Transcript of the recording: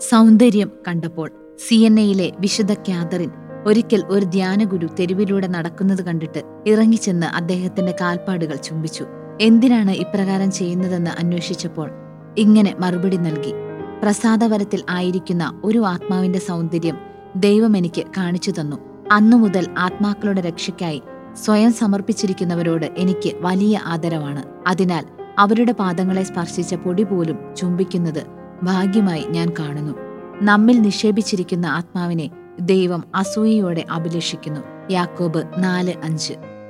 സൗന്ദര്യം കണ്ടപ്പോൾ C N എയിലെ വിശുദ്ധ ക്യാതറിൻ ഒരിക്കൽ ഒരു ധ്യാനഗുരു തെരുവിലൂടെ നടക്കുന്നത് കണ്ടിട്ട് ഇറങ്ങിച്ചെന്ന് അദ്ദേഹത്തിന്റെ കാൽപ്പാടുകൾ ചുംബിച്ചു എന്തിനാണ് ഇപ്രകാരം ചെയ്യുന്നതെന്ന് അന്വേഷിച്ചപ്പോൾ ഇങ്ങനെ മറുപടി നൽകി പ്രസാദവരത്തിൽ ആയിരിക്കുന്ന ഒരു ആത്മാവിന്റെ സൗന്ദര്യം ദൈവം എനിക്ക് കാണിച്ചു തന്നു അന്നു മുതൽ ആത്മാക്കളുടെ രക്ഷയ്ക്കായി സ്വയം സമർപ്പിച്ചിരിക്കുന്നവരോട് എനിക്ക് വലിയ ആദരവാണ് അതിനാൽ അവരുടെ പാദങ്ങളെ സ്പർശിച്ച പൊടി പോലും ചുംബിക്കുന്നത് ഭാഗ്യമായി ഞാൻ കാണുന്നു നമ്മിൽ നിക്ഷേപിച്ചിരിക്കുന്ന ആത്മാവിനെ ദൈവം അസൂയയോടെ അഭിലഷിക്കുന്നു യാക്കോബ് നാല് അഞ്ച്